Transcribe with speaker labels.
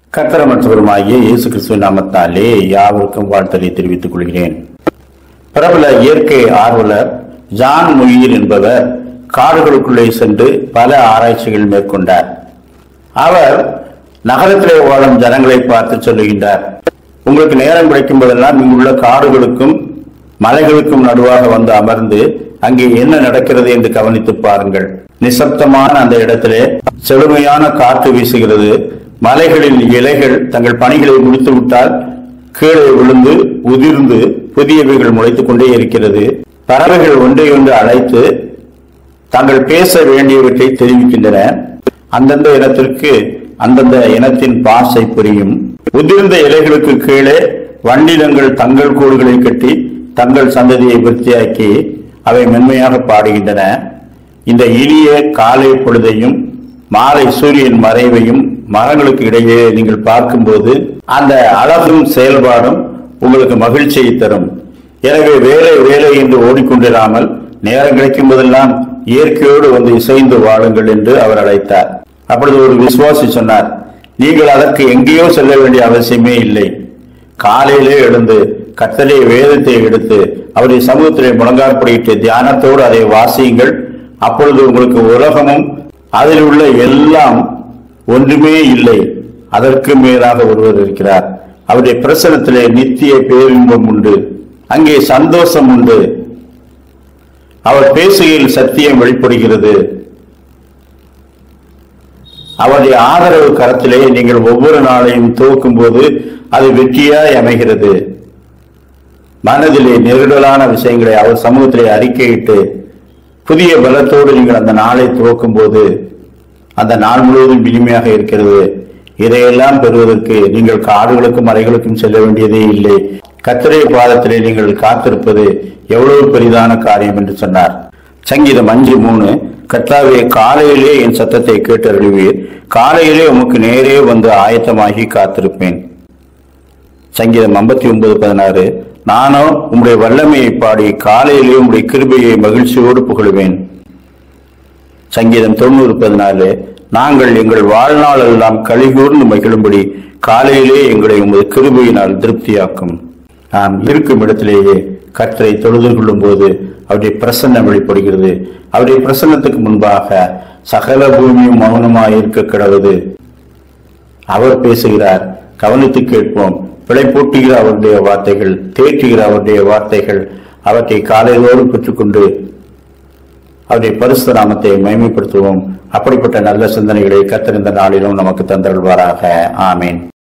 Speaker 1: கர்த்தரமற்றவருமாகிய இயேசு கிறிஸ்துவின் நாமத்தாலே யாவருக்கும் வாழ்த்தலை தெரிவித்துக் கொள்கிறேன் பிரபல இயற்கை ஆர்வலர் ஜான் முயீர் என்பவர் காடுகளுக்குள்ளே சென்று பல ஆராய்ச்சிகள் மேற்கொண்டார் அவர் நகரத்திலே வாழும் ஜனங்களை பார்த்து சொல்லுகின்றார் உங்களுக்கு நேரம் கிடைக்கும் போதெல்லாம் இங்குள்ள காடுகளுக்கும் மலைகளுக்கும் நடுவாக வந்து அமர்ந்து அங்கே என்ன நடக்கிறது என்று கவனித்து பாருங்கள் நிசப்தமான அந்த இடத்திலே செழுமையான காற்று வீசுகிறது மலைகளின் இலைகள் தங்கள் பணிகளை முடித்து விட்டால் கீழே விழுந்து உதிர்ந்து புதியவைகள் முளைத்துக் கொண்டே இருக்கிறது பறவைகள் ஒன்றை ஒன்று அழைத்து தாங்கள் பேச வேண்டியவற்றை தெரிவிக்கின்றன அந்தந்த இனத்திற்கு அந்தந்த இனத்தின் பாசை புரியும் உதிர்ந்த இலைகளுக்கு கீழே வண்டினங்கள் தங்கள் கூடுகளை கட்டி தங்கள் சந்ததியை விருத்தியாக்கி அவை மென்மையாக பாடுகின்றன இந்த இனிய காலை பொழுதையும் மாலை சூரியன் மறைவையும் மரங்களுக்கு இடையே நீங்கள் பார்க்கும்போது அந்த அழகும் செயல்பாடும் உங்களுக்கு மகிழ்ச்சியை தரும் எனவே வேலை வேலை என்று ஓடிக்கொண்டிராமல் நேரம் கிடைக்கும் போதெல்லாம் இயற்கையோடு வந்து இசைந்து வாழுங்கள் என்று அவர் அழைத்தார் அப்பொழுது ஒரு விசுவாசி சொன்னார் நீங்கள் அதற்கு எங்கேயோ செல்ல வேண்டிய அவசியமே இல்லை காலையிலே எழுந்து கத்தலே வேதத்தை எடுத்து அவருடைய சமூகத்திலே முழங்காற்படியிட்டு தியானத்தோடு அதை வாசியுங்கள் அப்பொழுது உங்களுக்கு உலகமும் அதில் உள்ள எல்லாம் ஒன்றுமே இல்லை அதற்கு மேலாக ஒருவர் இருக்கிறார் அவருடைய பிரசனத்திலே நித்திய பேரின்பம் உண்டு அங்கே சந்தோஷம் உண்டு அவர் பேசுகையில் சத்தியம் வெளிப்படுகிறது அவருடைய ஆதரவு கரத்திலே நீங்கள் ஒவ்வொரு நாளையும் துவக்கும் போது அது வெற்றியாய் அமைகிறது மனதிலே நெருடலான விஷயங்களை அவர் சமூகத்திலே அறிக்கையிட்டு புதிய பலத்தோடு நீங்கள் அந்த நாளை துவக்கும் போது அந்த நாள் முழுவதும் இனிமையாக இருக்கிறது இதையெல்லாம் பெறுவதற்கு நீங்கள் காடுகளுக்கும் மலைகளுக்கும் செல்ல வேண்டியதே இல்லை கத்திரை பாதத்திலே நீங்கள் காத்திருப்பது எவ்வளவு பெரிதான காரியம் என்று சொன்னார் சங்கீதம் அஞ்சு மூணு கர்த்தாவே காலையிலே என் சத்தத்தை கேட்டு அருள்வீர் காலையிலே உமக்கு நேரே வந்து ஆயத்தமாகி காத்திருப்பேன் சங்கீதம் ஐம்பத்தி ஒன்பது பதினாறு நானோ உம்முடைய வல்லமையை பாடி காலையிலே உம்முடைய கிருபையை மகிழ்ச்சியோடு புகழுவேன் சங்கீதம் தொண்ணூறு பதினாலு நாங்கள் எங்கள் வாழ்நாள் எல்லாம் கலிகூர்ந்து மகிழும்படி காலையிலே எங்களை உமது கிருபையினால் திருப்தியாக்கும் நாம் இருக்கும் இடத்திலேயே கர்த்தரை தொழுது கொள்ளும் போது அவருடைய பிரசன்னம் வெளிப்படுகிறது அவருடைய பிரசன்னத்துக்கு முன்பாக சகல பூமியும் மௌனமாய் இருக்க கிடவது அவர் பேசுகிறார் கவனித்து கேட்போம் பிழை பூட்டுகிற அவருடைய வார்த்தைகள் தேற்றுகிற அவருடைய வார்த்தைகள் அவற்றை காலையிலோடு பெற்றுக்கொண்டு அவருடைய பரிசுத்த நாமத்தை மகிமைப்படுத்துவோம் அப்படிப்பட்ட நல்ல சிந்தனைகளை கத்திருந்த நாளிலும் நமக்கு தந்தருள்வாராக ஆமேன்